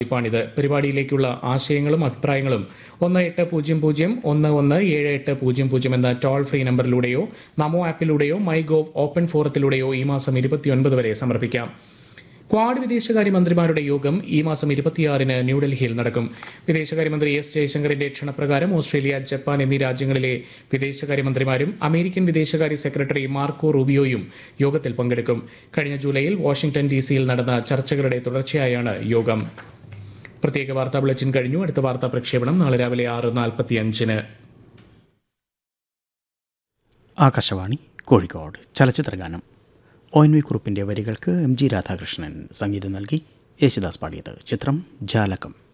ാണിത് പരിപാടിയിലേക്കുള്ള ആശയങ്ങളും അഭിപ്രായങ്ങളും ഒന്ന് എട്ട് പൂജ്യം പൂജ്യം ഒന്ന് ഒന്ന് ഏഴ് എട്ട് പൂജ്യം പൂജ്യം എന്ന ടോൾ ഫ്രീ നമ്പറിലൂടെയോ നമോ ആപ്പിലൂടെയോ മൈ ഗോവ് ഓപ്പൺ ഫോറത്തിലൂടെയോ ഈ മാസം ഇരുപത്തിയൊൻപത് വരെ സമർപ്പിക്കാം ക്വാഡ് വിദേശകാര്യമന്ത്രിമാരുടെ യോഗം ഈ മാസം ഇരുപത്തിയാറിന് ന്യൂഡൽഹിയിൽ നടക്കും വിദേശകാര്യമന്ത്രി എസ് ജയശങ്കറിന്റെ ക്ഷണപ്രകാരം ഓസ്ട്രേലിയ ജപ്പാൻ എന്നീ രാജ്യങ്ങളിലെ വിദേശകാര്യമന്ത്രിമാരും അമേരിക്കൻ വിദേശകാര്യ സെക്രട്ടറി മാർക്കോ റൂബിയോയും യോഗത്തിൽ പങ്കെടുക്കും കഴിഞ്ഞ ജൂലൈയിൽ വാഷിംഗ്ടൺ ഡി സിയിൽ നടന്ന ചർച്ചകളുടെ തുടർച്ചയായാണ് യോഗം പ്രത്യേക വാർത്താ ബുള്ളറ്റിൻ കഴിഞ്ഞു അടുത്ത വാർത്താ പ്രക്ഷേപണം നാളെ രാവിലെ ആറ് നാൽപ്പത്തി അഞ്ചിന് ആകാശവാണി കോഴിക്കോട് ചലച്ചിത്രഗാനം ഒ എൻ വി കുറുപ്പിൻ്റെ വരികൾക്ക് എം ജി രാധാകൃഷ്ണൻ സംഗീതം നൽകി യേശുദാസ് പാടിയത് ചിത്രം ജാലകം